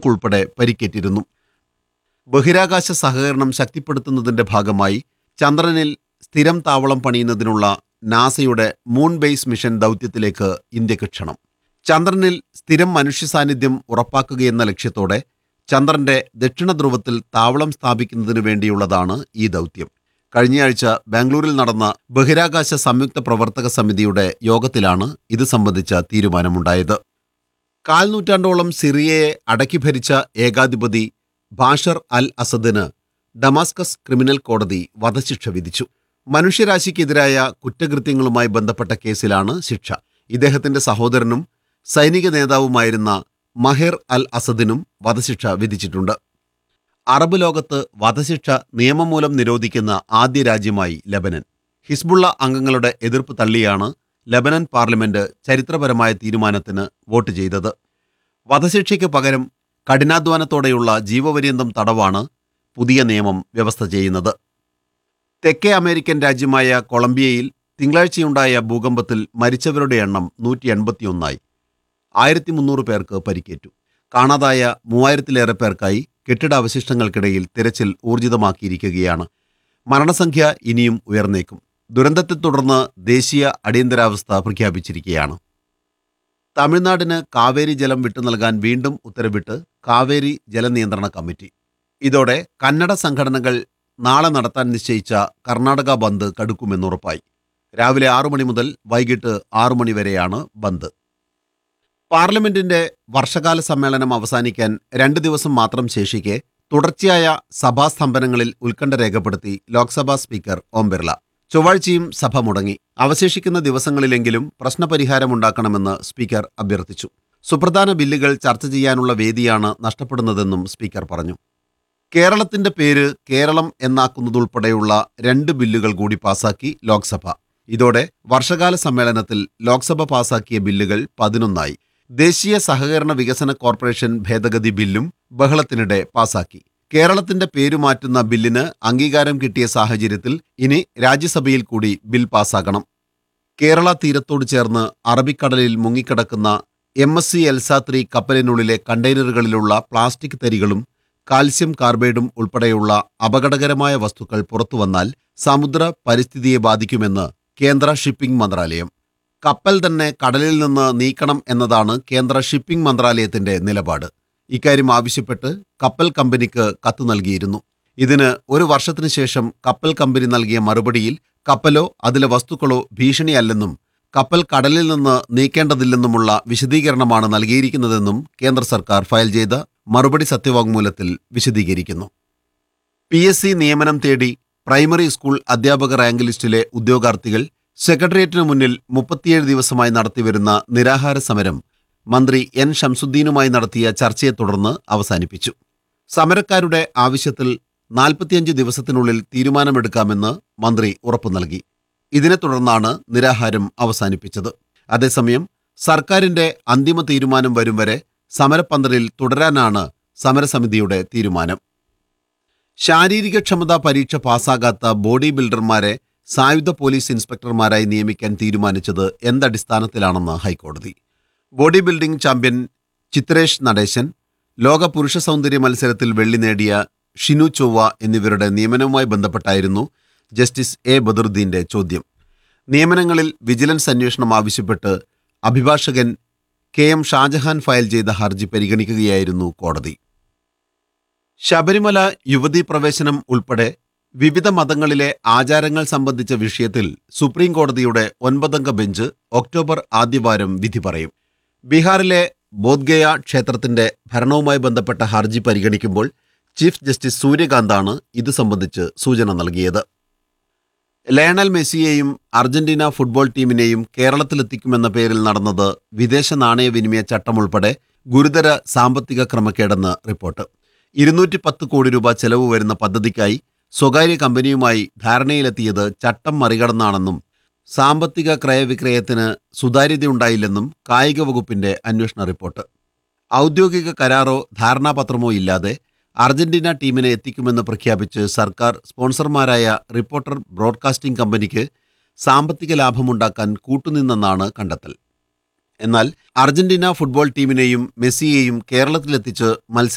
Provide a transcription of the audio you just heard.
ഒരാൾക്കുൾപ്പെടെ പരിക്കേറ്റിരുന്നു ബഹിരാകാശ സഹകരണം ശക്തിപ്പെടുത്തുന്നതിന്റെ ഭാഗമായി ചന്ദ്രനിൽ സ്ഥിരം താവളം പണിയുന്നതിനുള്ള നാസയുടെ മൂൺ ബേസ് മിഷൻ ദൗത്യത്തിലേക്ക് ഇന്ത്യക്ക് ക്ഷണം ചന്ദ്രനിൽ സ്ഥിരം മനുഷ്യ സാന്നിധ്യം ഉറപ്പാക്കുകയെന്ന ലക്ഷ്യത്തോടെ ചന്ദ്രന്റെ ദക്ഷിണ ധ്രുവത്തിൽ താവളം സ്ഥാപിക്കുന്നതിനു വേണ്ടിയുള്ളതാണ് ഈ ദൗത്യം കഴിഞ്ഞയാഴ്ച ബാംഗ്ലൂരിൽ നടന്ന ബഹിരാകാശ സംയുക്ത പ്രവർത്തക സമിതിയുടെ യോഗത്തിലാണ് ഇത് സംബന്ധിച്ച തീരുമാനമുണ്ടായത് കാൽനൂറ്റാണ്ടോളം സിറിയയെ അടക്കി ഭരിച്ച ഏകാധിപതി ബാഷർ അൽ അസദിന് ഡമാസ്കസ് ക്രിമിനൽ കോടതി വധശിക്ഷ വിധിച്ചു മനുഷ്യരാശിക്കെതിരായ കുറ്റകൃത്യങ്ങളുമായി ബന്ധപ്പെട്ട കേസിലാണ് ശിക്ഷ ഇദ്ദേഹത്തിന്റെ സഹോദരനും സൈനിക നേതാവുമായിരുന്ന മഹിർ അൽ അസദിനും വധശിക്ഷ വിധിച്ചിട്ടുണ്ട് അറബ് ലോകത്ത് വധശിക്ഷ നിയമം മൂലം നിരോധിക്കുന്ന ആദ്യ രാജ്യമായി ലബനൻ ഹിസ്ബുള്ള അംഗങ്ങളുടെ എതിർപ്പ് തള്ളിയാണ് ലബനൻ പാർലമെന്റ് ചരിത്രപരമായ തീരുമാനത്തിന് വോട്ട് ചെയ്തത് വധശിക്ഷയ്ക്ക് പകരം കഠിനാധ്വാനത്തോടെയുള്ള ജീവപര്യന്തം തടവാണ് പുതിയ നിയമം വ്യവസ്ഥ ചെയ്യുന്നത് തെക്കേ അമേരിക്കൻ രാജ്യമായ കൊളംബിയയിൽ തിങ്കളാഴ്ചയുണ്ടായ ഭൂകമ്പത്തിൽ മരിച്ചവരുടെ എണ്ണം നൂറ്റി എൺപത്തിയൊന്നായി ആയിരത്തി മുന്നൂറ് പേർക്ക് പരിക്കേറ്റു കാണാതായ മൂവായിരത്തിലേറെ പേർക്കായി കെട്ടിടാവശിഷ്ടങ്ങൾക്കിടയിൽ തിരച്ചിൽ ഊർജിതമാക്കിയിരിക്കുകയാണ് മരണസംഖ്യ ഇനിയും ഉയർന്നേക്കും ദുരന്തത്തെ തുടർന്ന് ദേശീയ അടിയന്തരാവസ്ഥ പ്രഖ്യാപിച്ചിരിക്കുകയാണ് തമിഴ്നാടിന് കാവേരി ജലം വിട്ടു നൽകാൻ വീണ്ടും ഉത്തരവിട്ട് കാവേരി ജലനിയന്ത്രണ കമ്മിറ്റി ഇതോടെ കന്നഡ സംഘടനകൾ നാളെ നടത്താൻ നിശ്ചയിച്ച കർണാടക ബന്ദ് കടുക്കുമെന്നുറപ്പായി രാവിലെ ആറു മണി മുതൽ വൈകിട്ട് ആറു മണി വരെയാണ് ബന്ദ് പാർലമെന്റിന്റെ വർഷകാല സമ്മേളനം അവസാനിക്കാൻ രണ്ട് ദിവസം മാത്രം ശേഷിക്കെ തുടർച്ചയായ സഭാസ്തംഭനങ്ങളിൽ ഉത്കണ്ഠ രേഖപ്പെടുത്തി ലോക്സഭാ സ്പീക്കർ ഓം ബിർള ചൊവ്വാഴ്ചയും സഭ മുടങ്ങി അവശേഷിക്കുന്ന ദിവസങ്ങളിലെങ്കിലും പ്രശ്നപരിഹാരമുണ്ടാക്കണമെന്ന് സ്പീക്കർ അഭ്യർത്ഥിച്ചു സുപ്രധാന ബില്ലുകൾ ചർച്ച ചെയ്യാനുള്ള വേദിയാണ് നഷ്ടപ്പെടുന്നതെന്നും സ്പീക്കർ പറഞ്ഞു കേരളത്തിന്റെ പേര് കേരളം എന്നാക്കുന്നതുൾപ്പെടെയുള്ള രണ്ട് ബില്ലുകൾ കൂടി പാസാക്കി ലോക്സഭ ഇതോടെ വർഷകാല സമ്മേളനത്തിൽ ലോക്സഭ പാസാക്കിയ ബില്ലുകൾ പതിനൊന്നായി ദേശീയ സഹകരണ വികസന കോർപ്പറേഷൻ ഭേദഗതി ബില്ലും ബഹളത്തിനിടെ പാസാക്കി കേരളത്തിന്റെ പേരു മാറ്റുന്ന ബില്ലിന് അംഗീകാരം കിട്ടിയ സാഹചര്യത്തിൽ ഇനി രാജ്യസഭയിൽ കൂടി ബിൽ പാസാക്കണം കേരള തീരത്തോട് ചേർന്ന് അറബിക്കടലിൽ മുങ്ങിക്കിടക്കുന്ന എം എസ് സി എൽസാത്രി കപ്പലിനുള്ളിലെ കണ്ടെയ്നറുകളിലുള്ള പ്ലാസ്റ്റിക് തരികളും കാൽസ്യം കാർബൈഡും ഉൾപ്പെടെയുള്ള അപകടകരമായ വസ്തുക്കൾ പുറത്തുവന്നാൽ സമുദ്ര പരിസ്ഥിതിയെ ബാധിക്കുമെന്ന് കേന്ദ്ര ഷിപ്പിംഗ് മന്ത്രാലയം കപ്പൽ തന്നെ കടലിൽ നിന്ന് നീക്കണം എന്നതാണ് കേന്ദ്ര ഷിപ്പിംഗ് മന്ത്രാലയത്തിന്റെ നിലപാട് ഇക്കാര്യം ആവശ്യപ്പെട്ട് കപ്പൽ കമ്പനിക്ക് കത്ത് നൽകിയിരുന്നു ഇതിന് ഒരു വർഷത്തിനു ശേഷം കപ്പൽ കമ്പനി നൽകിയ മറുപടിയിൽ കപ്പലോ അതിലെ വസ്തുക്കളോ ഭീഷണിയല്ലെന്നും കപ്പൽ കടലിൽ നിന്ന് നീക്കേണ്ടതില്ലെന്നുമുള്ള വിശദീകരണമാണ് നൽകിയിരിക്കുന്നതെന്നും കേന്ദ്ര സർക്കാർ ഫയൽ ചെയ്ത മറുപടി സത്യവാങ്മൂലത്തിൽ വിശദീകരിക്കുന്നു പി എസ് സി നിയമനം തേടി പ്രൈമറി സ്കൂൾ അധ്യാപക റാങ്ക് ലിസ്റ്റിലെ ഉദ്യോഗാർത്ഥികൾ സെക്രട്ടേറിയറ്റിനു മുന്നിൽ മുപ്പത്തിയേഴ് ദിവസമായി നടത്തിവരുന്ന നിരാഹാര സമരം മന്ത്രി എൻ ഷംസുദ്ദീനുമായി നടത്തിയ ചർച്ചയെ തുടർന്ന് അവസാനിപ്പിച്ചു സമരക്കാരുടെ ആവശ്യത്തിൽ നാൽപ്പത്തിയഞ്ച് ദിവസത്തിനുള്ളിൽ തീരുമാനമെടുക്കാമെന്ന് മന്ത്രി ഉറപ്പു നൽകി ഇതിനെ തുടർന്നാണ് നിരാഹാരം അവസാനിപ്പിച്ചത് അതേസമയം സർക്കാരിന്റെ അന്തിമ തീരുമാനം വരും വരെ സമരപ്പന്തലിൽ തുടരാനാണ് സമരസമിതിയുടെ തീരുമാനം ശാരീരികക്ഷമതാ പരീക്ഷ പാസ്സാകാത്ത ബോഡി ബിൽഡർമാരെ സായുധ പോലീസ് ഇൻസ്പെക്ടർമാരായി നിയമിക്കാൻ തീരുമാനിച്ചത് എന്തടിസ്ഥാനത്തിലാണെന്ന് ഹൈക്കോടതി body building champion Chitresh Natesan ലോക പുരുഷ സൗന്ദര്യ മത്സരത്തിൽ വെള്ളി നേടിയ ഷിനു ചൊവ്വ എന്നിവരുടെ നിയമനവുമായി ബന്ധപ്പെട്ടായിരുന്നു ജസ്റ്റിസ് എ ബദറുദ്ദീന്റെ ചോദ്യം നിയമനങ്ങളിൽ വിജിലൻസ് അന്വേഷണം ആവശ്യപ്പെട്ട് അഭിഭാഷകൻ കെ എം ഷാജഹാൻ ഫയൽ ചെയ്ത ഹർജി പരിഗണിക്കുകയായിരുന്നു കോടതി ശബരിമല യുവതീ പ്രവേശനം ഉൾപ്പെടെ വിവിധ മതങ്ങളിലെ ആചാരങ്ങൾ സംബന്ധിച്ച വിഷയത്തിൽ സുപ്രീം കോടതിയുടെ ഒൻപതംഗ ബെഞ്ച് ഒക്ടോബർ ആദ്യവാരം വിധി പറയും ബീഹാറിലെ ബോധ്ഗയ ക്ഷേത്രത്തിന്റെ ഭരണവുമായി ബന്ധപ്പെട്ട ഹർജി പരിഗണിക്കുമ്പോൾ ചീഫ് ജസ്റ്റിസ് സൂര്യകാന്താണ് ഇത് സംബന്ധിച്ച് സൂചന നൽകിയത് ലയണൽ മെസ്സിയെയും അർജന്റീന ഫുട്ബോൾ ടീമിനെയും കേരളത്തിലെത്തിക്കുമെന്ന പേരിൽ നടന്നത് വിദേശ നാണയവിനിമയ ചട്ടമുൾപ്പെടെ ഗുരുതര സാമ്പത്തിക ക്രമക്കേടെന്ന് റിപ്പോർട്ട് ഇരുന്നൂറ്റി പത്ത് കോടി രൂപ ചെലവ് വരുന്ന പദ്ധതിക്കായി സ്വകാര്യ കമ്പനിയുമായി ധാരണയിലെത്തിയത് ചട്ടം മറികടന്നാണെന്നും സാമ്പത്തിക ക്രയവിക്രയത്തിന് സുതാര്യതയുണ്ടായില്ലെന്നും കായിക വകുപ്പിന്റെ അന്വേഷണ റിപ്പോർട്ട് ഔദ്യോഗിക കരാറോ ധാരണാപത്രമോ ഇല്ലാതെ അർജന്റീന ടീമിനെ എത്തിക്കുമെന്ന് പ്രഖ്യാപിച്ച് സർക്കാർ സ്പോൺസർമാരായ റിപ്പോർട്ടർ ബ്രോഡ്കാസ്റ്റിംഗ് കമ്പനിക്ക് സാമ്പത്തിക ലാഭമുണ്ടാക്കാൻ കൂട്ടുനിന്നെന്നാണ് കണ്ടെത്തൽ എന്നാൽ അർജന്റീന ഫുട്ബോൾ ടീമിനെയും മെസ്സിയെയും കേരളത്തിലെത്തിച്ച് മത്സര